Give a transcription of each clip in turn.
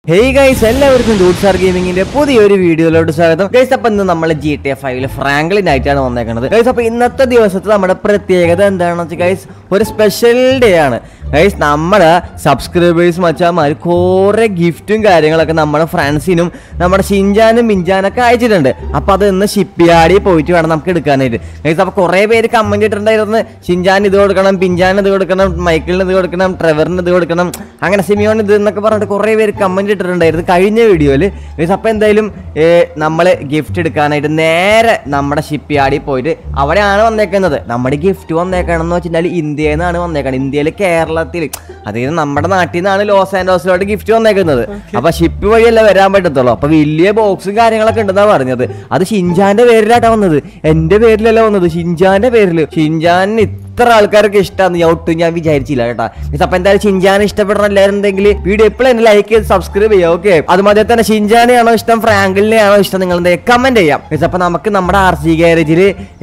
hey guys എല്ലാവർക്കും ഡൂട്ട് star ഗെയിമിങ്ങിന്റെ പുതിയൊരു വീഡിയോയിലോട്ട് സ്വാഗതം ഗൈസ് അപ്പൊ ഇന്ന് നമ്മൾ ജി ടി എഫ് ഫൈവില് ഫ്രാങ്ക്ലിൻ ആയിട്ടാണ് വന്നേക്കുന്നത് ഗൈസ് അപ്പൊ ഇന്നത്തെ ദിവസത്തെ നമ്മുടെ പ്രത്യേകത എന്താണെന്ന് വെച്ചാൽ ഗൈസ് ഒരു സ്പെഷ്യൽ ഡേ ആണ് ഗൈസ് നമ്മുടെ സബ്സ്ക്രൈബേഴ്സ് മച്ചാമാർ കുറെ ഗിഫ്റ്റും കാര്യങ്ങളൊക്കെ നമ്മുടെ ഫ്രണ്ട്സിനും നമ്മുടെ ഷിൻജാനും മിഞ്ചാനൊക്കെ അയച്ചിട്ടുണ്ട് അപ്പൊ അത് ഇന്ന് ഷിപ്പ്യാർഡിൽ പോയിട്ട് വേണം നമുക്ക് എടുക്കാനായിട്ട് ഗൈസ് അപ്പൊ കുറെ പേര് കമന്റ് ഇട്ടിട്ടുണ്ടായിരുന്നു ഷിൻജാൻ ഇത് കൊടുക്കണം പിഞ്ചാൻ ഇത് കൊടുക്കണം മൈക്കിളിന് ഇത് കൊടുക്കണം ട്രെവറിന് ഇത് കൊടുക്കണം അങ്ങനെ സിമിയോൺ ഇത് എന്നൊക്കെ പറഞ്ഞിട്ട് കുറെ പേര് കമന്റ് ഇട്ടിട്ടുണ്ടായിരുന്നു കഴിഞ്ഞ വീഡിയോയിൽ ഗൈസ് അപ്പൊ എന്തായാലും നമ്മൾ ഗിഫ്റ്റ് എടുക്കാനായിട്ട് നേരെ നമ്മുടെ ഷിപ്പ്യാർഡിൽ പോയിട്ട് അവിടെയാണ് വന്നേക്കുന്നത് നമ്മുടെ ഗിഫ്റ്റ് വന്നേക്കണമെന്ന് വെച്ചിട്ടുണ്ടെങ്കിൽ ഇന്ത്യയിൽ നിന്നാണ് വന്നേക്കുന്നത് ഇന്ത്യയിൽ കേരളത്തിൽ അതായത് നമ്മുടെ നാട്ടിൽ നിന്നാണ് ലോസ് ആൻഡോസിലോട്ട് ഗിഫ്റ്റ് വന്നേക്കുന്നത് അപ്പൊ ഷിപ്പ് വഴിയല്ല വരാൻ പറ്റത്തുള്ളൂ അപ്പൊ വലിയ ബോക്സും കാര്യങ്ങളൊക്കെ ഉണ്ടെന്നാ പറഞ്ഞത് അത് ഷിൻജാന്റെ പേരിലാട്ടാ വന്നത് എന്റെ പേരിലല്ല വന്നത് ഷിൻജാന്റെ പേരിൽ ഷിൻജാൻ ഇത്ര ആൾക്കാർക്ക് ഇഷ്ടമാണ് ഞാൻ ഒട്ടും ഞാൻ വിചാരിച്ചില്ല കേട്ടാ Guys, അപ്പൊ എന്തായാലും ഷിൻജാൻ ഇഷ്ടപ്പെടുന്ന എല്ലാവരും ഉണ്ടെങ്കിൽ വീഡിയോ എപ്പോഴും എന്നെ ലൈക്ക് ചെയ്ത് സബ്സ്ക്രൈബ് ചെയ്യാം ഓക്കെ അതുമാതിരി തന്നെ ഷിൻജാനെയാണോ ഇഷ്ടം ഫ്രാങ്കിളിനെയാണോ ഇഷ്ടം നിങ്ങൾ എന്താ കമന്റ് ചെയ്യാം Guys, അപ്പൊ നമുക്ക് നമ്മുടെ ആർ സി ഗാരേജിൽ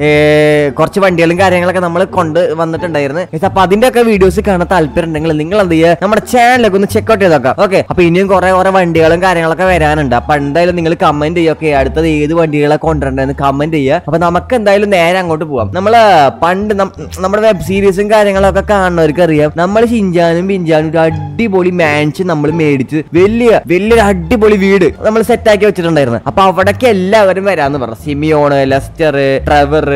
കുറച്ച് വണ്ടികളും കാര്യങ്ങളൊക്കെ നമ്മൾ കൊണ്ട് വന്നിട്ടുണ്ടായിരുന്നു Guys, അപ്പൊ അതിന്റെ ഒക്കെ വീഡിയോസ് കാണാൻ താല്പര്യം ഉണ്ടെങ്കിൽ നിങ്ങൾ എന്ത് ചെയ്യുക നമ്മുടെ ചാനലൊക്കെ ഒന്ന് ചെക്ക് ഔട്ട് ചെയ്തോക്കാം ഓക്കെ അപ്പൊ ഇനിയും കുറെ കുറെ വണ്ടികളും കാര്യങ്ങളൊക്കെ വരാനുണ്ട് അപ്പൊ എന്തായാലും നിങ്ങൾ കമന്റ് ചെയ്യുക ഓക്കെ അടുത്തത് ഏത് വണ്ടികളെ കൊണ്ടുവരണ്ടെന്ന് കമന്റ് ചെയ്യുക അപ്പൊ നമുക്ക് എന്തായാലും നേരെ അങ്ങോട്ട് പോവാം നമ്മള് പണ്ട് നം- നമ്മുടെ വെബ് സീരീസും കാര്യങ്ങളൊക്കെ കാണുന്നവർക്ക് അറിയാം നമ്മൾ ഷിൻജാനും പിഞ്ചാനും ഒരു അടിപൊളി മാൻഷൻ നമ്മൾ മേടിച്ച് വലിയ വലിയൊരു അടിപൊളി വീട് നമ്മൾ സെറ്റ് ആക്കി വെച്ചിട്ടുണ്ടായിരുന്നു അപ്പൊ അവിടേക്ക് എല്ലാവരും വരാന്ന് പറഞ്ഞു സിമിയോണ് ലെസ്റ്റർ ട്രവർ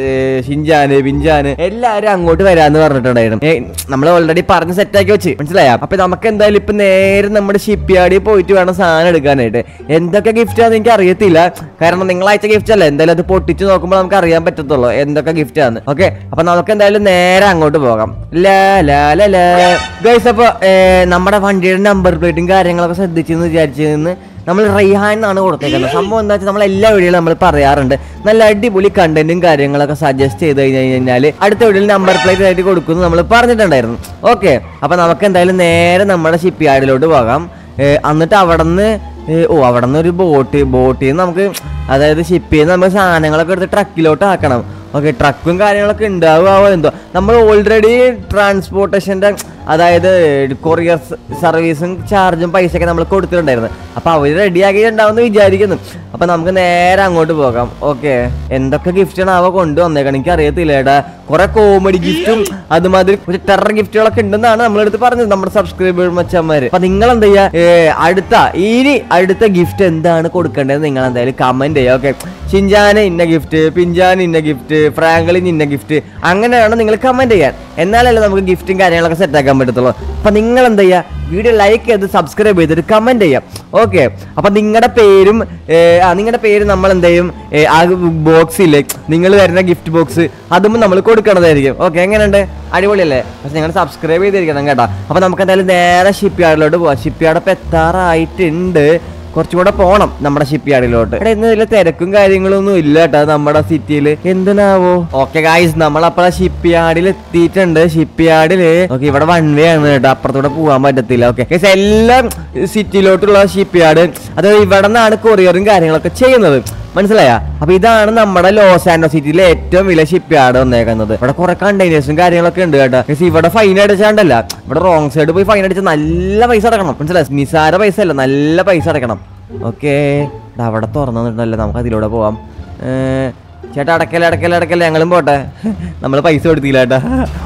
ഷിൻജാന് പിഞ്ചാന് എല്ലാവരും അങ്ങോട്ട് വരാന്ന് പറഞ്ഞിട്ടുണ്ടായിരുന്നു നമ്മൾ ഓൾറെഡി പറഞ്ഞ് സെറ്റ് ആക്കി വെച്ച് മനസ്സിലായോ അപ്പൊ നമുക്ക് എന്തായാലും ഇപ്പൊ നേരെ നമ്മുടെ ഷിപ്പ് യാർഡിൽ പോയിട്ട് വേണം സാധനം എടുക്കാനായിട്ട് എന്തൊക്കെ ഗിഫ്റ്റ് ആണെന്ന് എനിക്ക് അറിയത്തില്ല കാരണം നിങ്ങൾ അയച്ച ഗിഫ്റ്റ് അല്ല എന്തായാലും അത് പൊട്ടിച്ച് നോക്കുമ്പോൾ നമുക്ക് അറിയാൻ പറ്റത്തുള്ളൂ എന്തൊക്കെ ഗിഫ്റ്റ് ആണ് ഓക്കെ അപ്പൊ നമുക്ക് എന്തായാലും നേരെ അങ്ങോട്ട് പോകാം ലാ ലാ ലാ ലാ ഗൈസ് അപ്പൊ ഏ, നമ്മുടെ വണ്ടിയുടെ നമ്പർ പ്ലേറ്റും കാര്യങ്ങളൊക്കെ ശ്രദ്ധിച്ചെന്ന് വിചാരിച്ചതെന്ന് നമ്മൾ റൈഹാൻ എന്നാണ് കൊടുത്തേക്കുന്നത് സംഭവം എന്താ വെച്ചാൽ നമ്മൾ എല്ലാ വീഡിയോയിലും നമ്മൾ പറയാറുണ്ട് നല്ല അടിപൊളി കണ്ടന്റും കാര്യങ്ങളൊക്കെ സജസ്റ്റ് ചെയ്ത് കഴിഞ്ഞ് കഴിഞ്ഞാൽ അടുത്ത വീഡിയോയിൽ നമ്പർ പ്ലേറ്റ് ആയിട്ട് കൊടുക്കുന്നു നമ്മൾ പറഞ്ഞിട്ടുണ്ടായിരുന്നു ഓക്കെ അപ്പൊ നമുക്ക് എന്തായാലും നേരെ നമ്മുടെ ഷിപ്പ് യാർഡിലോട്ട് പോകാം ഏ, എന്നിട്ട് അവിടെ നിന്ന് ഓ അവിടെ നിന്ന് ഒരു ബോട്ട് ബോട്ടിൽ നിന്ന് നമുക്ക് അതായത് ഷിപ്പ് ചെയ്യുന്ന നമുക്ക് സാധനങ്ങളൊക്കെ എടുത്ത് ട്രക്കിലോട്ട് ആക്കണം ഓക്കെ ട്രക്കും കാര്യങ്ങളൊക്കെ ഉണ്ടാവുമോ എന്തോ നമ്മൾ ഓൾറെഡി ട്രാൻസ്പോർട്ടേഷൻ്റെ അതായത് കൊറിയർ സർവീസും ചാർജും പൈസയൊക്കെ നമ്മൾ കൊടുത്തിട്ടുണ്ടായിരുന്നു അപ്പോൾ അവർ റെഡിയാക്കി ഉണ്ടാവുമെന്ന് വിചാരിക്കുന്നു അപ്പോൾ നമുക്ക് നേരെ അങ്ങോട്ട് പോകാം ഓക്കെ എന്തൊക്കെ ഗിഫ്റ്റാണ് അവ കൊണ്ടുവന്നേക്കണം എനിക്ക് അറിയത്തില്ല ഏട്ടാ കുറെ കോമഡി ഗിഫ്റ്റും അതുമാതിരി ഒരു ടെറർ ഗിഫ്റ്റുകളൊക്കെ ഉണ്ടെന്നാണ് നമ്മളെടുത്ത് പറഞ്ഞത് നമ്മുടെ സബ്സ്ക്രൈബേഴ്സ് മച്ചന്മാര് അപ്പൊ നിങ്ങൾ എന്ത് ചെയ്യാ ഏ, അടുത്ത ഇനി അടുത്ത ഗിഫ്റ്റ് എന്താണ് കൊടുക്കേണ്ടത് നിങ്ങൾ എന്തായാലും കമന്റ് ചെയ്യുക ഓക്കെ ഷിൻജാന് ഇന്ന ഗിഫ്റ്റ് പിഞ്ചാന് ഇന്ന ഗിഫ്റ്റ് ഫ്രാങ്കളിന് ഇന്ന ഗിഫ്റ്റ് അങ്ങനെ വേണം നിങ്ങൾ കമന്റ് ചെയ്യാൻ എന്നാലല്ലേ നമുക്ക് ഗിഫ്റ്റും കാര്യങ്ങളൊക്കെ സെറ്റ് ആക്കാൻ പറ്റത്തുള്ളൂ അപ്പൊ നിങ്ങൾ എന്താ ചെയ്യാ വീഡിയോ ലൈക്ക് ചെയ്ത് സബ്സ്ക്രൈബ് ചെയ്തിട്ട് കമന്റ് ചെയ്യാം ഓക്കെ അപ്പൊ നിങ്ങളുടെ പേരും ഏ, ആ നിങ്ങളുടെ പേര് നമ്മൾ എന്ത് ചെയ്യും ഏ, ആ ബോക്സില്ലേ നിങ്ങൾ തരുന്ന ഗിഫ്റ്റ് ബോക്സ് അതും നമ്മൾ കൊടുക്കണതായിരിക്കും ഓക്കെ എങ്ങനെയുണ്ട് അടിപൊളിയല്ലേ പക്ഷെ നിങ്ങൾ സബ്സ്ക്രൈബ് ചെയ്തിരിക്കണം കേട്ടോ അപ്പൊ നമുക്ക് എന്തായാലും നേരെ ഷിപ്പ് യാർഡിലോട്ട് പോവാം ഷിപ്പ് യാർഡ് ഇപ്പൊ എത്താറായിട്ടുണ്ട് കുറച്ചും കൂടെ പോണം നമ്മുടെ ഷിപ്പ് യാർഡിലോട്ട് ഇവിടെ ഇന്ന് വലിയ തിരക്കും കാര്യങ്ങളൊന്നും ഇല്ല കേട്ടോ നമ്മുടെ സിറ്റിയിൽ എന്തിനാവോ ഓക്കെ ഗായ്സ് നമ്മളപ്പോൾ ഷിപ്പ് യാർഡിൽ എത്തിയിട്ടുണ്ട് ഷിപ്പ് യാർഡിൽ ഓക്കെ ഇവിടെ വൺ വേ ആണ് കേട്ടോ അപ്പുറത്തൂടെ പോകാൻ പറ്റത്തില്ല ഓക്കെ എല്ലാം സിറ്റിയിലോട്ടുള്ള ഷിപ്പ് യാർഡ് അത് ഇവിടെ നിന്നാണ് കൊറിയറും കാര്യങ്ങളൊക്കെ ചെയ്യുന്നത് മനസ്സിലായ അപ്പൊ ഇതാണ് നമ്മുടെ ലോസ് ആൻഡോ സിറ്റിയിലെ ഏറ്റവും വലിയ ഷിപ്പ് യാർഡ് വന്നേക്കുന്നത് ഇവിടെ കുറെ കണ്ടെയ്നേഴ്സും കാര്യങ്ങളൊക്കെ ഉണ്ട് കേട്ടോ പക്ഷേ ഇവിടെ ഫൈൻ അടിച്ചാണ്ടല്ല ഇവിടെ റോങ് സൈഡ് പോയി ഫൈൻ അടിച്ച് നല്ല പൈസ അടക്കണം മനസ്സിലായി നിസാര പൈസ അല്ല നല്ല പൈസ അടക്കണം ഓക്കെ അവിടെ തുറന്നിട്ടുണ്ടല്ലോ നമുക്ക് അതിലൂടെ പോവാം ഏ, ചേട്ടാ അടക്കല്ലേ അടക്കല്ലേ അടക്കല്ലേ ഞങ്ങളും പോട്ടെ നമ്മൾ പൈസ കൊടുത്തില്ല ചേട്ടാ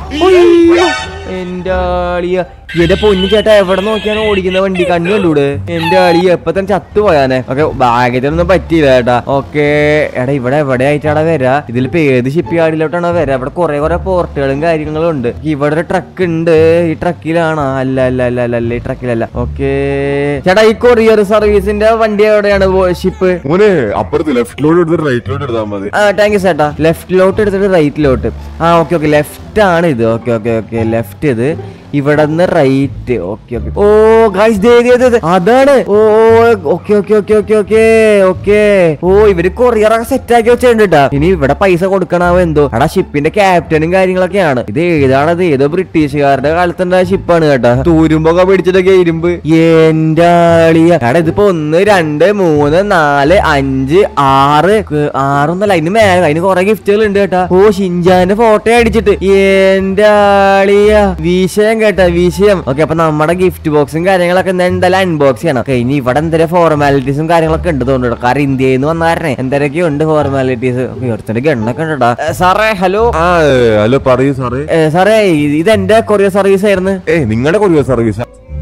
ഉയ്യോ, എന്റെ ആളിയ എന്റെ പൊന്നു ചേട്ടാ എവിടെ നോക്കിയാണ് ഓടിക്കുന്ന വണ്ടി കണ്ണു കണ്ടൂടെ എന്റെ ആളിയ എപ്പൊ തന്നെ ചത്തു പോയാനെ ഓക്കെ ഭാഗ്യത്തിനൊന്നും പറ്റിയില്ല ചേട്ടാ ഓക്കെ എടാ ഇവിടെ എവിടെ ആയിട്ടാണ് വരാ ഇതിലിപ്പോ ഏത് ഷിപ്പ് യാർഡിലോട്ടാണ് വരാ ഇവിടെ കുറെ കുറെ പോർട്ടുകളും കാര്യങ്ങളും ഉണ്ട് ഇവിടെ ഒരു ട്രക്ക് ഉണ്ട് ഈ ട്രക്കിലാണോ അല്ല അല്ല അല്ല അല്ല അല്ല ഈ ട്രക്കിലല്ല ഓക്കെ ചേട്ടാ ഈ കൊറിയർ സർവീസിന്റെ വണ്ടി എവിടെയാണ് ഷിപ്പ് മോനെ അപ്പുറത്ത് ലെഫ്റ്റിലോട്ട് എടുത്തിട്ട് റൈറ്റിലോട്ട് എടുത്താൽ മതി ആ താങ്ക് യു ചേട്ടാ ലെഫ്റ്റിലോട്ട് എടുത്തിട്ട് റൈറ്റിലോട്ട് ആ ഓക്കെ ഓക്കെ ലെഫ്റ്റ് ആണ് ഇത് ഓക്കെ ഓക്കെ ഓക്കെ ലെഫ്റ്റ് ഇത് ഇവിടെ നിന്ന് റൈറ്റ് ഓക്കെ ഓക്കെ ഓ ഗൈസ് അതാണ് ഓ okay okay okay okay okay okay ഓ ഇവര് കൊറിയറൊക്കെ സെറ്റ് ആക്കി വെച്ചിട്ടുണ്ട് കേട്ടാ ഇനി ഇവിടെ പൈസ കൊടുക്കണാവോ എന്തോ എടാ ഷിപ്പിന്റെ ക്യാപ്റ്റനും കാര്യങ്ങളൊക്കെയാണ് ഇത് ഏതാണത് ഏതോ ബ്രിട്ടീഷുകാരുടെ കാലത്തുണ്ടായ ഷിപ്പാണ് കേട്ടാ തൂരുമ്പൊക്കെ പിടിച്ചിട്ടൊക്കെ ഇരുമ്പ് എന്റെ ആളിയ എടാ ഇതിപ്പോ ഒന്ന് രണ്ട് മൂന്ന് നാല് അഞ്ച് ആറ് ക്ക് ആറൊന്നല്ല അതിന് മേലെ അതിന് കുറെ ഗിഫ്റ്റുകൾ ഉണ്ട് കേട്ടാ ഓ ഷിൻജാന്റെ ഫോട്ടോ അടിച്ചിട്ട് എന്റെ ആളിയ വീശയും കേട്ടോ വിഷയം ഓക്കെ അപ്പൊ നമ്മുടെ ഗിഫ്റ്റ് ബോക്സും കാര്യങ്ങളൊക്കെ എന്താ എന്തായാലും അൺബോക്സ് ചെയ്യണം ഓക്കെ ഇനി ഇവിടെ എന്തെങ്കിലും ഫോർമാലിറ്റീസും കാര്യങ്ങളൊക്കെ ഉണ്ട് തോന്നുന്നു കാരണം ഇന്ത്യയിൽ നിന്ന് വന്ന കാരണം എന്തൊക്കെയോ ഉണ്ട് ഫോർമാലിറ്റീസ് ഒരുത്തിന്റെ ഗണ്ണൊക്കെ ഉണ്ട് സാറേ ഹലോ ആ ഹലോ പറയൂ സാറേ ഏ, സാറേ ഇത് ഇത് എന്റെ കൊറിയർ സർവീസ് ആയിരുന്നു ഏ നിങ്ങളുടെ കൊറിയർ സർവീസ്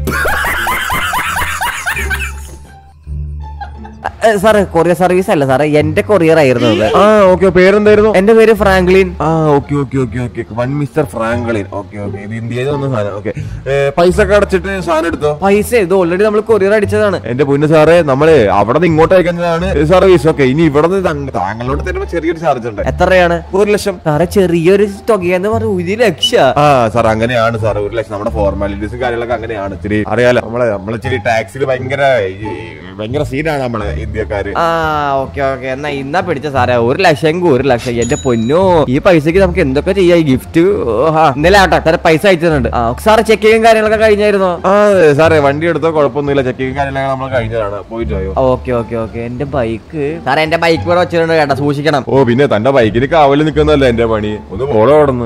ഏ, സാറേ കൊറിയർ സർവീസ് അല്ല സാറേ എന്റെ കൊറിയർ ആയിരുന്നു അത് ആ ഓക്കെ പേരെന്തായിരുന്നു എന്റെ പേര് ഫ്രാങ്ക്ലിൻ ആ okay okay okay okay one mister Franklin okay okay ഇത് ഇന്ത്യയിൽ വന്ന സാധനം ഓക്കെ പൈസ ഒക്കെ അടച്ചിട്ട് സാധനം എടുത്തോ പൈസ ഇത് ഓൾറെഡി നമ്മൾ കൊറിയർ അടിച്ചതാണ് എന്റെ പൊന്നു സാറേ നമ്മള് അവിടെ നിന്ന് ഇങ്ങോട്ട് അയക്കുന്നതാണ് സർവീസ് ഓക്കെ ഇനി ഇവിടെ നിന്ന് താങ്കളോട് തരുമ്പോ ചെറിയൊരു ചാർജ് ഉണ്ട് എത്രയാണ് ഒരു ലക്ഷം സാറേ ചെറിയൊരു തുകയെന്ന് പറഞ്ഞു ഒരു ലക്ഷ ആ സാർ അങ്ങനെയാണ് സാർ ഒരു ലക്ഷം നമ്മുടെ ഫോർമാലിറ്റീസും കാര്യങ്ങളൊക്കെ അങ്ങനെയാണ് ഇച്ചിരി അറിയാലോ നമ്മളെ നമ്മളെ ഇച്ചിരി ടാക്സിൽ ഭയങ്കര ഈ, ഭയങ്കര സീനാണ് നമ്മളെ ഇന്ത്യക്കാര് ആ ഓക്കെ ഓക്കെ എന്നാ ഇന്നാ പിടിച്ച സാറേ ഒരു ലക്ഷം ഒരു ലക്ഷം എന്റെ പൊന്നോ ഈ പൈസക്ക് നമുക്ക് എന്തൊക്കെ ചെയ്യാം ഈ ഗിഫ്റ്റ് ഇന്നലെ ആട്ടെ സാറേ പൈസ അയച്ചിട്ടുണ്ട് ആ സാറ് ചെക്കിങ്ങും കാര്യങ്ങളൊക്കെ കഴിഞ്ഞായിരുന്നോ ആ സാറേ വണ്ടി എടുത്തോ കുഴപ്പമൊന്നുമില്ല ചെക്കിങ് കാര്യങ്ങളൊക്കെ നമ്മൾ കഴിഞ്ഞതാണ് പോയിട്ട് പോയോ ഓക്കെ ഓക്കെ ഓക്കെ എന്റെ ബൈക്ക് സാറേ എന്റെ ബൈക്ക് ഇവിടെ വെച്ചിട്ടുണ്ട് കേട്ടോ സൂക്ഷിക്കണം ഓ പിന്നെ തന്റെ ബൈക്കിന് കാവല് നിൽക്കുന്നല്ല എന്റെ പണി ഒന്ന് പോളോ ഓടുന്നു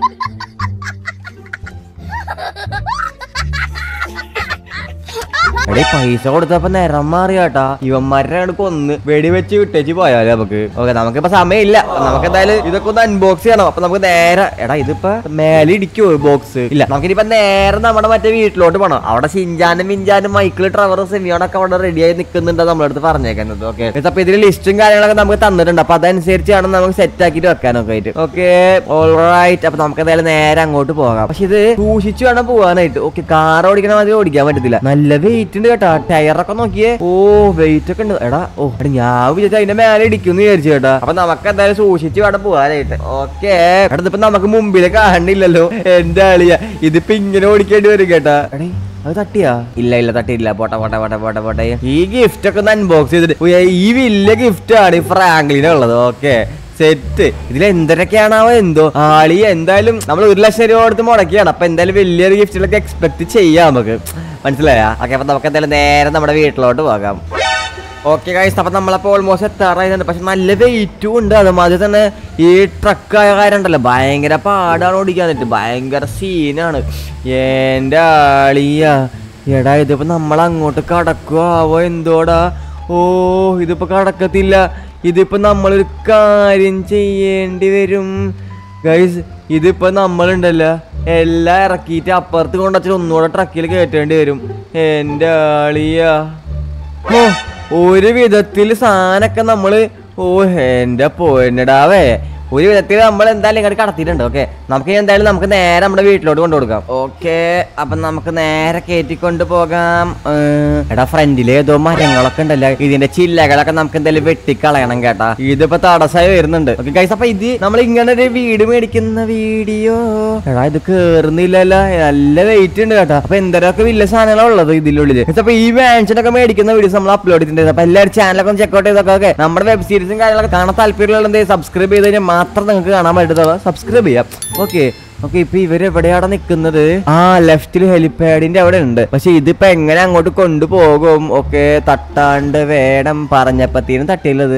എടീ പൈസ കൊടുത്തപ്പോ നിറം മാറിയാട്ടാ ഇവന്മാരുടെ ആണ് കൊന്ന് വെടി വെച്ച് വിട്ടേച്ച് പോയാലേ നമുക്ക് ഓക്കെ നമുക്കിപ്പോ സമയമില്ല നമുക്ക് എന്തായാലും ഇതൊക്കെ ഒന്ന് അൺബോക്സ് ചെയ്യണം അപ്പൊ നമുക്ക് നേരെ എടാ ഇതിപ്പോ മേലെ ഇടിക്കോ ബോക്സ് ഇല്ല നമുക്കിനിപ്പോ നേരെ നമ്മുടെ മറ്റേ വീട്ടിലോട്ട് പോകണം അവിടെ ഷിഞ്ചാനും മിഞ്ചാനും മൈക്കിൾ ട്രവർ സെമിയോണൊക്കെ അവിടെ റെഡി ആയി നിൽക്കുന്നുണ്ട് നമ്മുടെ അടുത്ത് പറഞ്ഞേക്കുന്നത് ഓക്കെ അപ്പൊ ഇതിൽ ലിസ്റ്റും കാര്യങ്ങളൊക്കെ നമുക്ക് തന്നിട്ടുണ്ട് അപ്പൊ അതനുസരിച്ചാണ് നമുക്ക് സെറ്റ് ആക്കിയിട്ട് വെക്കാനൊക്കെ ആയിട്ട് ഓക്കെ ഓൾറൈറ്റ് അപ്പൊ നമുക്ക് എന്തായാലും നേരെ അങ്ങോട്ട് പോകാം പക്ഷെ ഇത് സൂക്ഷിച്ചു വേണം പോകാനായിട്ട് ഓക്കെ കാർ ഓടിക്കണ മാതിരി ഓടിക്കാൻ പറ്റത്തില്ല നല്ല വെയിറ്റ് ഉണ്ട് കേട്ടാ ടയറൊക്കെ നോക്കിയേ ഓ വെയിറ്റ് ഒക്കെ ഉണ്ട് എടാ ഓ എടാ ഞാൻ വിചാരിച്ചു അതിന്റെ മേലെ ഇടിക്കുന്നു വിചാരിച്ചു കേട്ടാ അപ്പൊ നമുക്ക് എന്തായാലും സൂക്ഷിച്ചു വേണം പോകാനായിട്ട് ഓക്കെ എടാ ഇതിപ്പോ നമുക്ക് മുമ്പിൽ കാണണില്ലല്ലോ എന്റെ ആളിയ ഇതിപ്പോ ഇങ്ങനെ ഓടിക്കേണ്ടി വരും കേട്ടാ എടേ അത് തട്ടിയാ ഇല്ല ഇല്ല തട്ടിയില്ല പോട്ടെ പോട്ടെ പോട്ടെ പോട്ടെ പോട്ടെ ഈ ഗിഫ്റ്റ് ഒക്കെ ഒന്ന് അൺബോക്സ് ചെയ്തിട്ട് ഉയ്യ്, ഈ വലിയ ഗിഫ്റ്റ് ആണ് ഈ ഫ്രാങ്ക്ലിനുള്ളത് ഓക്കെ സെറ്റ് ഇതിൽ എന്തൊക്കെയാണാവോ എന്തോ ആളി എന്തായാലും നമ്മൾ ഒരു ലക്ഷം രൂപ കൊടുത്ത് മുടക്കിയാണ് അപ്പൊ എന്തായാലും വലിയൊരു ഗിഫ്റ്റുകളൊക്കെ എക്സ്പെക്ട് ചെയ്യാം നമുക്ക് മനസ്സിലായ ഓക്കെ അപ്പൊ നമുക്ക് എന്തായാലും നേരെ നമ്മുടെ വീട്ടിലോട്ട് പോകാം ഓക്കെ ഗൈസ് അപ്പൊ നമ്മളപ്പോ ഓൾമോസ്റ്റ് എത്താറായിട്ടുണ്ട് പക്ഷെ നല്ല വെയിറ്റും ഉണ്ട് അതുമാതിരി തന്നെ ഈ ട്രക്ക് ആയ കാര്യം ഉണ്ടല്ലോ ഭയങ്കര പാടാണ് ഓടിക്കാൻ പറ്റും ഭയങ്കര സീനാണ് എൻ്റെ ആളിയ എടാ ഇതിപ്പോ നമ്മൾ അങ്ങോട്ട് കടക്കുവോ എന്തോടാ ഓ ഇതിപ്പോ കടക്കത്തില്ല ഇതിപ്പോ നമ്മളൊരു കാര്യം ചെയ്യേണ്ടി വരും ഗൈസ് ഇതിപ്പോ നമ്മളുണ്ടല്ലോ എല്ലാം ഇറക്കിയിട്ട് അപ്പുറത്ത് കൊണ്ടുവച്ചിട്ട് ഒന്നുകൂടെ ട്രക്കിൽ കയറ്റേണ്ടി വരും എൻ്റെ ആളിയാ ഓ ഒരു വിധത്തിൽ സാധനമൊക്കെ നമ്മള് ഓ എന്റെ പോന്നടാവേ ഒരു വിധത്തിൽ നമ്മൾ എന്തായാലും ഇങ്ങോട്ട് കടത്തിയിട്ടുണ്ട് ഓക്കെ നമുക്ക് ഇനി എന്തായാലും നമുക്ക് നേരെ നമ്മുടെ വീട്ടിലോട്ട് കൊണ്ടു കൊടുക്കാം ഓക്കെ അപ്പൊ നമുക്ക് നേരെ കയറ്റിക്കൊണ്ട് പോകാം ഏർ, എടാ ഫ്രണ്ടില് ഏതോ മരങ്ങളൊക്കെ ഉണ്ടല്ലോ ഇതിന്റെ ചില്ലകളൊക്കെ നമുക്ക് എന്തായാലും വെട്ടിക്കളയണം കേട്ടാ ഇതിപ്പോ തടസ്സമായി വരുന്നുണ്ട് ഓക്കെ ഗൈസ് അപ്പൊ ഇത് നമ്മൾ ഇങ്ങനെ ഒരു വീട് മേടിക്കുന്ന വീഡിയോ എടാ ഇത് കേറുന്നില്ലല്ലോ നല്ല വെയിറ്റ് ഉണ്ട് കേട്ടോ അപ്പൊ എന്തരൊക്കെ വലിയ സാധനങ്ങളാണ് ഉള്ളത് ഇതിനുള്ളിൽ അപ്പൊ ഈ മാൻഷനൊക്കെ മേടിക്കുന്ന വീഡിയോസ് നമ്മൾ അപ്ലോഡ് ചെയ്തിട്ടുണ്ട് അപ്പൊ എല്ലാവരും ചാനലൊക്കെ ഒന്ന് ചെക്കൗട്ട് ചെയ്തൊക്കെ ഓക്കെ നമ്മുടെ വെബ് സീരീസും കാര്യങ്ങളൊക്കെ കാണാൻ താല്പര്യമുള്ള സബ്സ്ക്രൈബ് ചെയ്ത് കഴിഞ്ഞാൽ മാത്രം നിങ്ങൾക്ക് കാണാൻ പറ്റുന്നത് സബ്സ്ക്രൈബ് ചെയ്യാം ഓക്കെ ഓക്കെ ഇപ്പൊ ഇവര് എവിടെയാണ് നിൽക്കുന്നത് ആ ലെഫ്റ്റിൽ ഹെലിപാഡിന്റെ അവിടെ ഉണ്ട് പക്ഷെ ഇതിപ്പോ എങ്ങനെ അങ്ങോട്ട് കൊണ്ടുപോകും ഓക്കെ തട്ടാണ്ട് വേണം പറഞ്ഞപ്പത്തേനും തട്ടിയുള്ളത്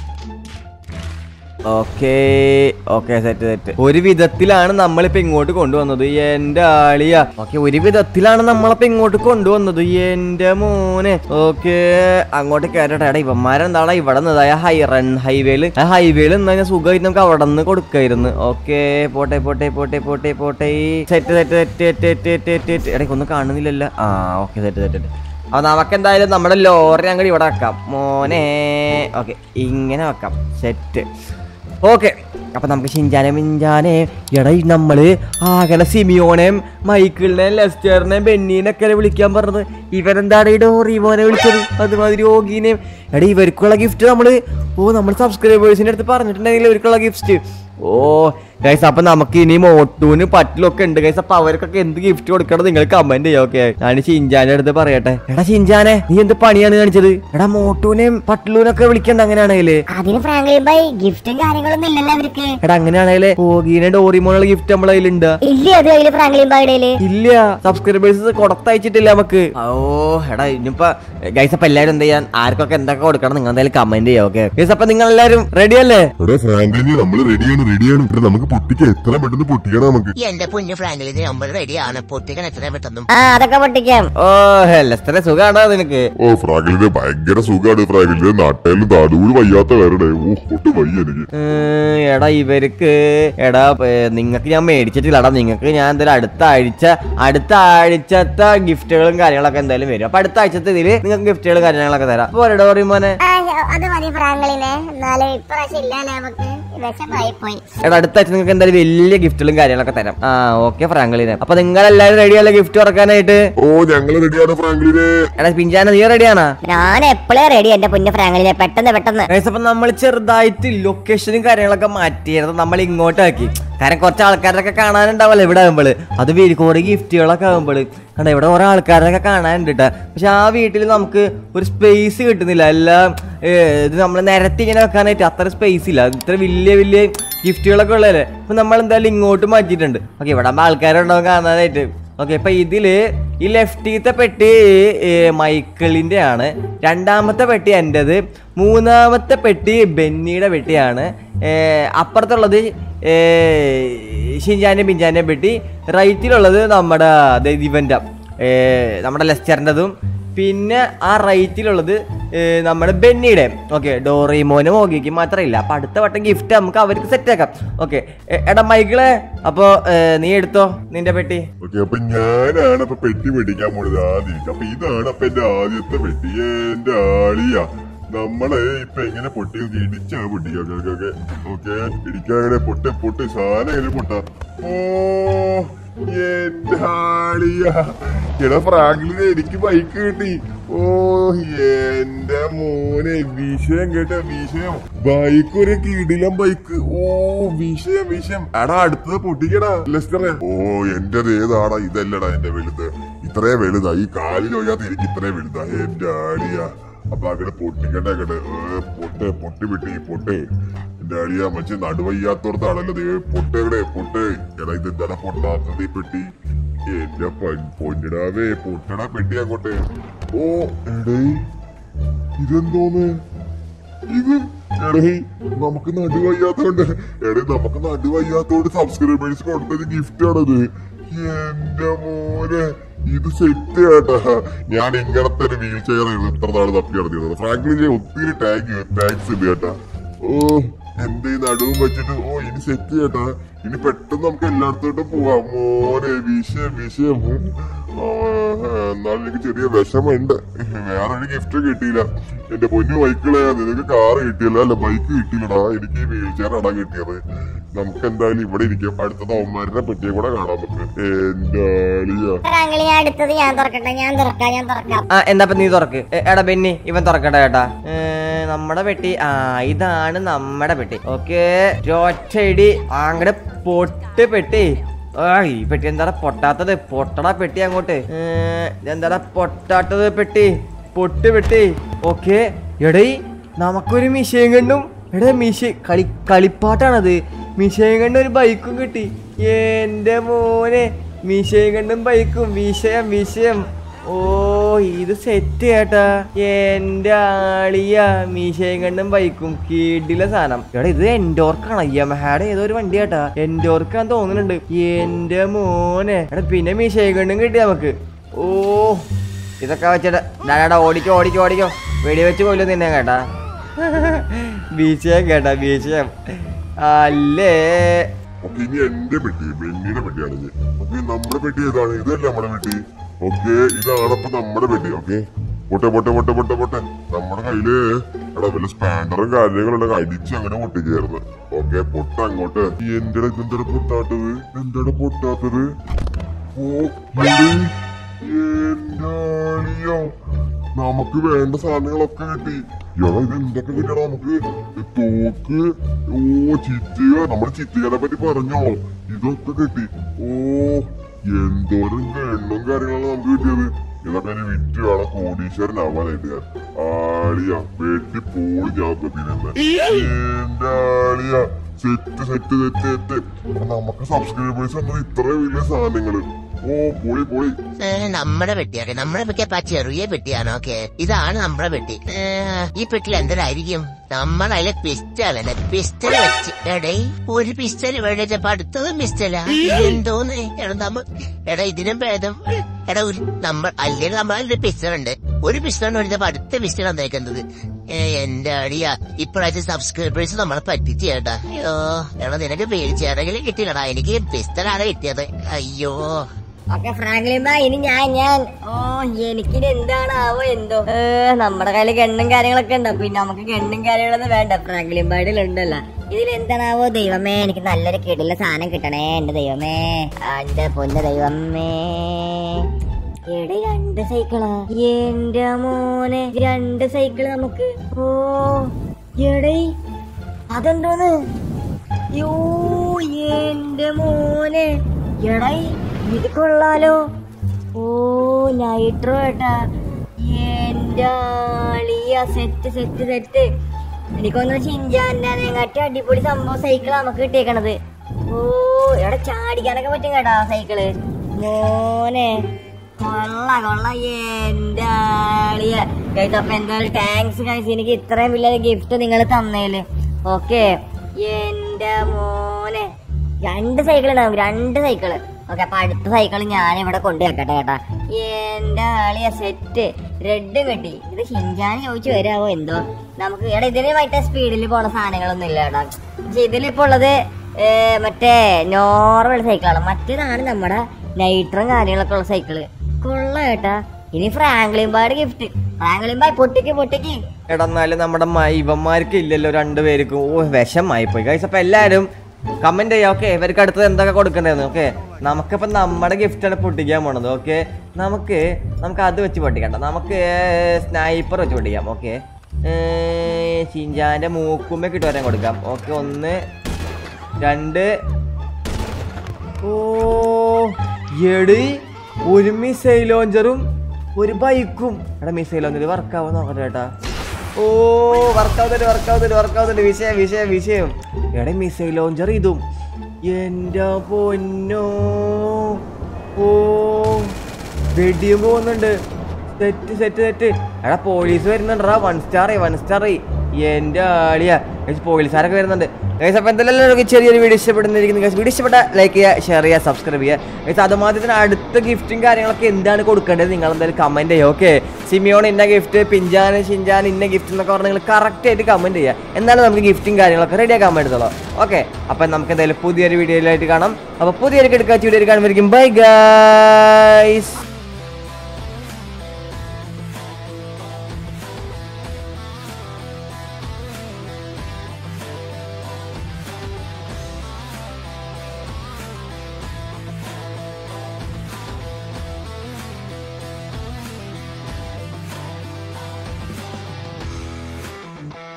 ഓക്കേ ഓക്കെ സെറ്റ് സെറ്റ് ഒരു വിധത്തിലാണ് നമ്മളിപ്പോ ഇങ്ങോട്ട് കൊണ്ടുവന്നത് എന്റെ ആളിയ ഓക്കെ ഒരു വിധത്തിലാണ് നമ്മളിപ്പോ ഇങ്ങോട്ട് കൊണ്ടുവന്നത് എന്റെ മോനെ ഓക്കെ അങ്ങോട്ട് കയറട്ടെ എടാ ഇവന്മാരെന്താണ് ഇവിടെ നിന്നതായ ഹൈ റൺ ഹൈവേല് ആ ഹൈവേയിൽ നിന്ന് കഴിഞ്ഞാൽ സുഖമായിട്ട് നമുക്ക് അവിടെ നിന്ന് കൊടുക്കായിരുന്നു ഓക്കെ പോട്ടെ പോട്ടെ പോട്ടെ പോട്ടെ പോട്ടെ set set set set set set set ഇടയ്ക്ക് ഒന്നും കാണുന്നില്ലല്ലോ ആ ഓക്കെ സെറ്റ് സെറ്റ് സെറ്റ് അപ്പൊ നമുക്ക് എന്തായാലും നമ്മുടെ ലോറി അങ്ങോട്ട് ഇവിടെ വെക്കാം മോനെ ഓക്കെ ഇങ്ങനെ വെക്കാം സെറ്റ് ഓക്കെ അപ്പൊ നമുക്ക് ഷിഞ്ചാനെ മിഞ്ചാനെ എടാ ഈ നമ്മള് ആകെ സിമിയോനെയും മൈക്കിളിനെയും ലെസ്റ്ററിനെയും ബെന്നീനൊക്കെ വിളിക്കാൻ പറഞ്ഞത് ഇവരെന്താണ് ഈ ഡോറിമോനെ വിളിച്ചത് അതുമാതിരി ഓഗീനെയും എടാ ഇവർക്കുള്ള ഗിഫ്റ്റ് നമ്മള് ഓ നമ്മൾ സബ്സ്ക്രൈബേഴ്സിന്റെ അടുത്ത് പറഞ്ഞിട്ടുണ്ടെങ്കിൽ ഇവർക്കുള്ള ഗിഫ്റ്റ് ഓ ഗൈസ് അപ്പൊ നമുക്ക് ഇനി മോട്ടൂന് പറ്റിലൊക്കെ ഉണ്ട് ഗൈസ് അപ്പൊ അവർക്കൊക്കെ എന്ത് ഗിഫ്റ്റ് കൊടുക്കണം നിങ്ങൾ കമന്റ് ചെയ്യാം ഓക്കെ ഞാൻ ഷിൻജാന്റെ അടുത്ത് പറയട്ടെ എടാ ഷിൻജാനെ നീ എന്ത് പണിയാണ് കാണിച്ചത് എടാ മോട്ടൂനെയും പട്ടിലൂനൊക്കെ വിളിക്കണ്ട അങ്ങനെയാണെങ്കില് അതിന് ഫ്രാങ്ക്ലിൻ ബൈ ഗിഫ്റ്റും കാര്യങ്ങളൊന്നും ഇല്ലല്ലോ അവർക്ക് എടാ അങ്ങനെയാണെങ്കില് ഓഗീനെ ഡോറിമോണുള്ള ഗിഫ്റ്റ് നമ്മളെ കയ്യിലുണ്ട് ഇല്ല അത് കയ്യില് ഫ്രാങ്ക്ലിൻ ബൈഡേല് ഇല്ല സബ്സ്ക്രൈബേഴ്സ് കൊടുത്തയച്ചിട്ടില്ല നമുക്ക് ഓ എടാ ഇനിയിപ്പോ ഗൈസ് അപ്പൊ എല്ലാരും എന്ത് ചെയ്യാൻ ആർക്കൊക്കെ എന്തൊക്കെ കൊടുക്കണം നിങ്ങൾ എന്തായാലും കമന്റ് ചെയ്യാം ഓക്കെ ഗൈസ് അപ്പൊ നിങ്ങൾ എല്ലാരും റെഡി അല്ലേ എടാ ഫ്രാങ്ക്ലിന് നമ്മൾ റെഡിയാണ് റെഡിയാണ് ഇവിടെ നമുക്ക് പൊട്ടിക്ക എത്ര പെട്ടെന്ന് പൊട്ടിക്കണം നമുക്ക് എന്റെ പൊന്നു ഫ്രാങ്കിലിന് നമ്മൾ റെഡിയാണ് പൊട്ടിക്കാൻ എത്ര പെട്ടെന്നും ആ അതൊക്കെ പൊട്ടിക്കാം ഓ ലെസ്റ്ററെ സുഖാണോ നിനക്ക് ഓ ഫ്രാങ്കിലിന് ഭയങ്കര സുഖാണ് ഫ്രാങ്കിലിന് നാട്ടിലും നാടുകൂടി വയ്യാത്ത വരണേ ഓ ഒട്ടും വയ്യ എനിക്ക് ഉം, എടാ ഇവർക്ക് എടാ നിങ്ങൾക്ക് ഞാൻ മേടിച്ചിട്ടില്ലടാ നിങ്ങൾക്ക് ഞാൻ എന്തായാലും അടുത്ത ആഴ്ച അടുത്ത ആഴ്ചത്തെ ഗിഫ്റ്റുകളും കാര്യങ്ങളൊക്കെ എന്തായാലും വരും അപ്പൊ അടുത്ത ആഴ്ചത്തെ ഇതില് നിങ്ങൾക്ക് ഗിഫ്റ്റുകളും കാര്യങ്ങളൊക്കെ തരാം അപ്പൊ എടാ പറയുമ്പോനെ ആ അത് മതി ഫ്രാങ്കളിനെ എന്നാലും ഇപ്രാവശ്യം ഇല്ല നമുക്ക് വിഷമായി പോയി എടാ അടുത്ത ആഴ്ച നിങ്ങൾക്ക് എന്തായാലും വലിയ ഗിഫ്റ്റുകളും കാര്യങ്ങളൊക്കെ തരാം ആ ഓക്കെ ഫ്രാങ്കളിനെ അപ്പൊ നിങ്ങൾ എല്ലാവരും റെഡിയല്ലേ ഗിഫ്റ്റ് തുറക്കാനായിട്ട് ഓ ഞങ്ങള് റെഡിയാണ് ഫ്രാങ്കിലിനെ എടാ പിഞ്ചാന നീ റെഡിയാണാ ഞാൻ എപ്പോഴേ റെഡി എന്റെ പൊന്നു ഫ്രാങ്കളിനെ പെട്ടെന്ന് പെട്ടെന്ന് ഗൈസ് അപ്പൊ നമ്മൾ ചെറുതായിട്ട് ലൊക്കേഷനും കാര്യങ്ങളൊക്കെ മാറ്റിയത് നമ്മൾ ഇങ്ങോട്ടാക്കി കാരണം കുറച്ച് ആൾക്കാരൊക്കെ കാണാനുണ്ടാവല്ലോ ഇവിടെ ആകുമ്പോൾ അത് വീ- കുറെ ഗിഫ്റ്റുകളൊക്കെ ആകുമ്പോൾ കണ്ട ഇവിടെ കുറെ ആൾക്കാരൊക്കെ കാണാനുണ്ട് കേട്ടോ പക്ഷെ ആ വീട്ടിൽ നമുക്ക് ഒരു സ്പേസ് കിട്ടുന്നില്ല എല്ലാം ഏ, ഇത് നമ്മൾ നിരത്തി ഇങ്ങനെ വെക്കാനായിട്ട് അത്ര സ്പേസ് ഇല്ല ഇത്ര വലിയ വലിയ ഗിഫ്റ്റുകളൊക്കെ ഉള്ളതല്ലേ അപ്പൊ നമ്മൾ എന്തായാലും ഇങ്ങോട്ട് മാറ്റിയിട്ടുണ്ട് ഓക്കെ ഇവിടെ ആകുമ്പോൾ ആൾക്കാരുണ്ടാവും കാണാനായിട്ട് ഓക്കെ ഇപ്പൊ ഇതില് ഈ ലെഫ്റ്റീത്തെ പെട്ടി ഏ, മൈക്കിളിന്റെ ആണ് രണ്ടാമത്തെ പെട്ടി എന്റേത് മൂന്നാമത്തെ പെട്ടി ബെന്നിയുടെ പെട്ടിയാണ് ഏ, അപ്പുറത്തുള്ളത് ഏ, ഷിൻജാന്റെ പിഞ്ചാന്റെ പെട്ടി റൈറ്റിലുള്ളത് നമ്മുടെ ദേ ഇവന്റെ ഏ, നമ്മുടെ ലെസ്റ്ററിൻ്റെതും പിന്നെ ആ റൈറ്റിലുള്ളത് ഏ, നമ്മുടെ ബെന്നിയുടെ ഓക്കെ ഡോറിമോനും ഓഗിക്കും മാത്രമില്ല അപ്പൊ അടുത്ത വട്ടം ഗിഫ്റ്റ് നമുക്ക് അവർക്ക് സെറ്റ് ആക്കാം ഓക്കെ എടാ മൈക്കിളെ അപ്പോ ഏ, നീ എടുത്തോ നിന്റെ പെട്ടി ഓക്കെ അപ്പൊ ഞാനാണ് അപ്പൊ പെട്ടി മേടിക്കാൻ പോണത് ആദ്യം അപ്പൊ ഇതാണ് അപ്പൊ എന്റെ ആദ്യത്തെ പെട്ടി എന്റെ ആളിയാ നമ്മളെ ഇപ്പൊ എങ്ങനെ പൊട്ടി ഇടിച്ചാ പൊട്ടിക്കൊക്കെ ഓക്കെ ഇടിക്കാങ്ങനെ പൊട്ട് പൊട്ട് സാധനം എങ്ങനെ പൊട്ട ഓ എന്റെ ആളിയാ എടാ ഫ്രാങ്കിലിന് എനിക്ക് ബൈക്ക് കിട്ടി ഓ എന്റെ മോനെ വിഷയം കേട്ട വിഷയം ബൈക്ക് ഒരു കിടിലം ബൈക്ക് ഓ വിഷയം വിഷയം എടാ അടുത്തത് പൊട്ടിക്കടാ ലെസ്റ്ററെ ഓ എന്റേത് ഏതാടാ ഇതല്ലടാ എന്റെ വലുത് ഇത്രേ വലുതാ ഈ കാലിൽ ഒഴിയാത്ത എനിക്ക് ഇത്രേ വലുതാ എന്റെ ആടിയ അപ്പൊ അങ്ങനെ പൊട്ടിക്കട്ടെ അങ്ങട് ഏ, പൊട്ട് പൊട്ടി വിട്ടി പൊട്ട് എന്റെ അടിയ മറ്റേ നടുവയ്യാത്തോടത്താണല്ലോ ദേ പൊട്ട് എവിടെ പൊട്ട് എടാ ഇത് എന്താണ് പൊട്ടാത്തത് ഈ പെട്ടി എന്റെ പ- പൊന്നിടാവേ പൊട്ടടാ പെട്ടി അങ്ങോട്ട് ഓ എടേ ഇതെന്തോന്ന് ഇത് എടേ നമുക്ക് നടുവയ്യാത്തോണ്ട് എടേ നമുക്ക് നടുവയ്യാത്തോണ്ട് സബ്സ്ക്രൈബേഴ്സ് കൊടുത്തത് ഗിഫ്റ്റ് ആണത് എന്റെ മോനെ ഇത് സെറ്റ് കേട്ടാ ഞാൻ ഇങ്ങനത്തെ ഒരു വീൽ ചെയർ ഇത്ര നാള് തപ്പി നടത്തിയത് ഫ്രാങ്ക്ലിൻ ഒത്തിരി ടാങ്ക് താങ്ക്സ് ഉണ്ട് കേട്ടാ ഓ എന്റെ ഈ നടുവും വെച്ചിട്ട് ഓ ഇനി സെറ്റ് കേട്ടാ ഇനി പെട്ടെന്ന് നമുക്ക് എല്ലായിടത്തോട്ടും പോവാം മോനെ വിഷയം വിഷയം ആ, എന്നാലും എനിക്ക് ചെറിയ വിഷമുണ്ട് വേറെ ഒരു ഗിഫ്റ്റ് കിട്ടിയില്ല എന്റെ പൊന്നു ബൈക്കുകളെ നിനക്ക് കാറ് കിട്ടിയല്ല അല്ല ബൈക്ക് കിട്ടിയില്ലടാ എനിക്ക് വീൽ ചെയർ അടാ കിട്ടിയത് നമുക്ക് എന്തായാലും ഇവിടെ ഇരിക്കാം അടുത്തത് അവന്മാരുടെ പെട്ടിയെ കൂടെ കാണാൻ പറ്റും എന്റെ ആളിയാ ഫ്രാങ്കളി ഞാൻ അടുത്തത് ഞാൻ തുറക്കട്ടെ ഞാൻ തുറക്കാം ഞാൻ തുറക്കാം ആ എന്താ ഇപ്പൊ നീ തുറക്ക് എ, എടാ ബെന്നി ഇവൻ തുറക്കട്ടെ ചേട്ടാ ഏ, നമ്മുടെ പെട്ടി ആ ഇതാണ് നമ്മുടെ പെട്ടി ഓക്കെ ഒറ്റയിടി അങ്ങടെ പൊട്ട് പെട്ടി ആ ഈ പെട്ടി എന്താടാ പൊട്ടാത്തത് പൊട്ടടാ പെട്ടി അങ്ങോട്ട് ഏ, ഇതെന്താടാ പൊട്ടാത്തത് പെട്ടി പൊട്ട് പെട്ടി ഓക്കെ എടേ നമുക്കൊരു മിഷയും കണ്ടും എടാ മിഷ കളി കളിപ്പാട്ടാണത് മിഷയും കണ്ടും ഒരു ബൈക്കും കിട്ടി എന്റെ മോനെ മിഷയും കണ്ടും ബൈക്കും വിഷയം വിഷയം ഓ ഇത് സെറ്റ് കേട്ടാ എന്റെ ആളിയ മീശയും കണ്ടും ബൈക്കും കീടിലെ സാധനം എടാ ഇത് എൻഡോർക്കാണ് യമഹയുടെ ഏതോ ഒരു വണ്ടി കേട്ടാ എൻഡോർക്കാന്ന് തോന്നുന്നുണ്ട് എന്റെ മോനെ എടാ പിന്നെ മീശയും കണ്ടും കിട്ടി നമുക്ക് ഓ ഇതൊക്കെ വെച്ചിട്ട് ഡാടാ ഓടിക്കോ ഓടിക്കോ ഓടിക്കോ വെടി വെച്ച് കൊല്ലും നിന്നെ കേട്ടാ ബീച്ചയം കേട്ടാ ബീച്ചയം അല്ലേ ഓക്കെ ഇനി എന്റെ പെട്ടി ബെന്നിയുടെ പെട്ടിയാണ് ഇത് ഓക്കെ നമ്മുടെ പെട്ടി ഏതാണ് ഇതല്ല നമ്മുടെ പെട്ടി ഓക്കെ ഇതാണ് അപ്പൊ നമ്മുടെ പെട്ടി ഓക്കെ പൊട്ടെ പൊട്ടെ പൊട്ടെ പൊട്ടെ പൊട്ടെ നമ്മുടെ കയ്യില് എടാ വല്ല സ്പാൻഡറും കാര്യങ്ങളുണ്ടെങ്കിൽ അടിച്ച് അങ്ങനെ പൊട്ടിക്കായിരുന്നു ഓക്കെ പൊട്ട അങ്ങോട്ട് എന്റെ ഇതെന്താ പൊട്ടാത്തത് എന്താണ് പൊട്ടാത്തത് ഓ ഇത് എന്റെ ആളിയോ നമുക്ക് വേണ്ട സാധനങ്ങളൊക്കെ കിട്ടി എടാ ഇത് എന്തൊക്കെ കിട്ടണം നമുക്ക് തോക്ക് ഓ ചിത്തിക നമ്മുടെ ചിത്തികനെ പറ്റി പറഞ്ഞോ ഇതൊക്കെ കിട്ടി ഓ എന്തോരം എണ്ണവും കാര്യങ്ങളാണ് നമുക്ക് കിട്ടിയത് ഇതൊക്കെ ഇനി വിറ്റ് വേണം കോടീശ്വരനാവാനായിട്ട് ഞാൻ ആളിയ വെട്ടി പോളി ഞാൻ തിരുന്നത് എന്റെ ആളിയ സെറ്റ് സെറ്റ് സെറ്റ് സെറ്റ് അപ്പൊ നമുക്ക് സബ്സ്ക്രൈബേഴ്സ് വന്നത് ഇത്ര വലിയ സാധനങ്ങള് ഓ പൊളി പൊളി ഏ, നമ്മുടെ പെട്ടിയൊക്കെ നമ്മുടെ പെട്ടി അപ്പൊ ആ ചെറിയ പെട്ടിയാണ് ഓക്കെ ഇതാണ് നമ്മുടെ പെട്ടി ഏ, ഈ പെട്ടിയിൽ എന്തിനായിരിക്കും നമ്മൾ അതിലെ പിസ്റ്റലല്ലേ പിസ്റ്റൽ വെച്ച് എടേ ഒരു പിസ്റ്റൽ വേണ്ടിച്ചപ്പോ അടുത്തതും പിസ്റ്റലാ എന്തോന്ന് എടാ നമ്മ എടാ ഇതിനും ഭേദം എടാ ഒരു നമ്മൾ അല്ലെങ്കിൽ നമ്മളൊരു പിസ്റ്റൽ ഉണ്ട് ഒരു പിസ്റ്റലാണ് വേണ്ടിച്ചപ്പോ അടുത്ത പിസ്റ്റൽ വന്നേക്കുന്നത് ഏ, എന്റെ അടിയാ ഇപ്രാവശ്യം സബ്സ്ക്രൈബേഴ്സ് നമ്മളെ പറ്റിച്ച് ചേട്ടാ അയ്യോ എടാ നിനക്ക് പേടിച്ചേടെങ്കിലും കിട്ടിയില്ലടാ എനിക്ക് പിസ്റ്റലാണ് കിട്ടിയത് അയ്യോ ഓക്കെ ഫ്രാങ്ക്ലിൻ ബാ ഇനി ഞാൻ ഞാൻ ഓ എനിക്കിനി എന്താണാവോ എന്തോ ഏ, നമ്മുടെ കയ്യില് ഗണ്ണും കാര്യങ്ങളൊക്കെ ഉണ്ട് പിന്നെ നമുക്ക് ഗണ്ണും കാര്യങ്ങളൊന്നും വേണ്ട ഫ്രാങ്ക്ലിൻ ബാഡിൽ ഉണ്ടല്ലോ ഇതിൽ എന്താണാവോ ദൈവമേ എനിക്ക് നല്ലൊരു കിടില സാധനം കിട്ടണേ എന്റെ ദൈവമേ ആ, എന്റെ പൊന്ന ദൈവമേ എടെ രണ്ട് സൈക്കിളാ എന്റെ മോനെ രണ്ട് സൈക്കിള് നമുക്ക് ഓ എടേ അതെന്തോന്ന് യോ എന്റെ മോനെ എടൈ ഇത് കൊള്ളാലോ ഓ നൈട്രോ ഏട്ടാ എന്റെ ആളിയ സെറ്റ് സെറ്റ് സെറ്റ് എനിക്കൊന്ന് ചിഞ്ചാൻ്റെ അടിപൊളി സംഭവം സൈക്കിൾ നമുക്ക് കിട്ടിയേക്കണത് ഓ എവിടെ ചാടിക്കാനൊക്കെ പറ്റും കേട്ടാ സൈക്കിള് മോനെ കൊള്ള കൊള്ള എന്റെ ആളിയ ഗൈസ് അപ്പൊ എന്തായാലും താങ്ക്സ് ഗൈസ് എനിക്ക് ഇത്രയും വലിയ ഗിഫ്റ്റ് നിങ്ങൾ തന്നേല് ഓക്കെ എന്റെ മോനെ രണ്ട് സൈക്കിൾ ഉണ്ടാവും രണ്ട് സൈക്കിള് ഓക്കെ അപ്പൊ അടുത്ത സൈക്കിൾ ഞാൻ ഇവിടെ കൊണ്ടു വെക്കട്ടെ കേട്ടാ എന്റെ ആളിയ സെറ്റ് റെഡ് കിട്ടി ഇത് ഹിഞ്ചാൻ ചോദിച്ചു വരാവോ എന്തോ നമുക്ക് ഇവിടെ ഇതിന് മറ്റേ സ്പീഡിൽ പോണ സാധനങ്ങളൊന്നും ഇല്ല കേട്ടാ പക്ഷെ ഇതിലിപ്പോ ഉള്ളത് ഏ, മറ്റേ നോർമൽ സൈക്കിളാണ് മറ്റേതാണ് നമ്മുടെ നൈട്രും കാര്യങ്ങളൊക്കെ ഉള്ള സൈക്കിള് കൊള്ള കേട്ടാ ഇനി ഫ്രാങ്ക്ലിൻ ബാഡ് ഗിഫ്റ്റ് ഫ്രാങ്ക്ലിൻ ബായ് പൊട്ടിക്ക് പൊട്ടിക്ക് എടാ എന്നാലും നമ്മുടെ മ- ഇവന്മാർക്ക് ഇല്ലല്ലോ രണ്ടുപേർക്കും ഓ വിഷമായി പോയി ഗൈസ് അപ്പൊ എല്ലാരും കമന്റ് ചെയ്യാം ഓക്കെ ഇവർക്ക് അടുത്തത് എന്തൊക്കെ കൊടുക്കണ്ടേന്ന് ഓക്കെ നമുക്കിപ്പോ നമ്മുടെ ഗിഫ്റ്റാണ് പൊട്ടിക്കാൻ പോണത് ഓക്കെ നമുക്ക് നമുക്ക് അത് വെച്ച് പൊട്ടിക്കണ്ട നമുക്ക് സ്നൈപ്പർ വെച്ച് പൊട്ടിക്കാം ഓക്കെ ചിഞ്ചാന്റെ മൂക്കുമ്മ കിട്ടുവരാൻ കൊടുക്കാം ഓക്കെ ഒന്ന് രണ്ട് ഓ എടി ഒരു മിസൈൽ ലോഞ്ചറും ഒരു ബൈക്കും എടാ മിസൈൽ ലോഞ്ചർ വർക്കാവും നോക്കട്ടെ ചേട്ടാ ഓ വർക്കാവുന്നുണ്ട് വർക്കാവുന്നുണ്ട് വർക്കാവുന്നുണ്ട് വിഷയം വിഷയം വിഷയം എടാ മിസൈൽ ലോഞ്ചർ ഇതും എൻ്റെ പൊന്നോ ഓ വെടിയും പോകുന്നുണ്ട് സെറ്റ് സെറ്റ് സെറ്റ് എടാ പോലീസ് വരുന്നുണ്ടാ വൺ സ്റ്റാർ വൺ സ്റ്റാർ എന്റെ ആളിയാ ഗൈസ് പോലീസുകാരൊക്കെ വരുന്നുണ്ട് ഗൈസ് അപ്പൊ എന്തായാലും എല്ലാവർക്കും ചെറിയൊരു വീഡിയോ ഇഷ്ടപ്പെടുന്നിരിക്കുന്നു ഗൈസ് വീഡിയോ ഇഷ്ടപ്പെട്ട ലൈക്ക് ചെയ്യുക ഷെയർ ചെയ്യുക സബ്സ്ക്രൈബ് ചെയ്യുക ഗൈസ് അതുമാതിരി തന്നെ അടുത്ത ഗിഫ്റ്റും കാര്യങ്ങളൊക്കെ എന്താണ് കൊടുക്കേണ്ടത് നിങ്ങൾ എന്തായാലും കമന്റ് ചെയ്യുക ഓക്കെ സിമിയോൺ ഇന്ന ഗിഫ്റ്റ് പിഞ്ചാൻ ഷിഞ്ചാൻ ഇന്ന ഗിഫ്റ്റ് എന്നൊക്കെ പറഞ്ഞാൽ നിങ്ങൾ കറക്റ്റ് ആയിട്ട് കമന്റ് ചെയ്യുക എന്നാലും നമുക്ക് ഗിഫ്റ്റും കാര്യങ്ങളൊക്കെ റെഡി ആക്കാൻ പറ്റത്തുള്ളൂ ഓക്കെ അപ്പൊ നമുക്ക് എന്തായാലും പുതിയൊരു വീഡിയോയിലായിട്ട് കാണാം അപ്പൊ പുതിയൊരു കിടക്കാച്ച വീഡിയോ കാണുമ്പോഴേക്കും ബൈ ഗൈസ്